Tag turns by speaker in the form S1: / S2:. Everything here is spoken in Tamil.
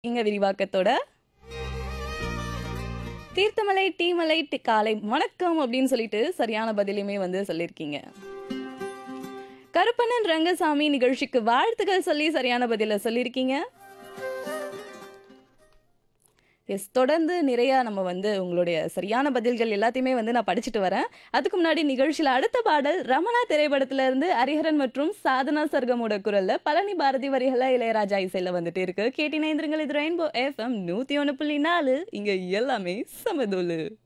S1: இங்க விரிவாக்கத்தோட தீர்த்தமலை டீமலை டி- காலை வணக்கம் அப்படின்னு சொல்லிட்டு சரியான பதிலையுமே வந்து சொல்லியிருக்கீங்க கருப்பண்ணன் ரங்கசாமி நிகழ்ச்சிக்கு வாழ்த்துக்கள் சொல்லி சரியான பதில சொல்லியிருக்கீங்க எஸ் தொடர்ந்து நிறைய நம்ம வந்து உங்களுடைய சரியான பதில்கள் எல்லாத்தையுமே வந்து நான் படிச்சுட்டு வரேன் அதுக்கு முன்னாடி நிகழ்ச்சியில் அடுத்த பாடல் ரமணா திரைப்படத்துல இருந்து ஹரிஹரன் மற்றும் சாதனா சர்கமோட குரல்ல பழனி பாரதி வரிகள இளையராஜா இசையில வந்துட்டு இருக்கு கேட்டினைந்திருங்கள் இது ரெயின்போ எஃப்எம் நூத்தி ஒன்று புள்ளி நாலு இங்க எல்லாமே சமதோலு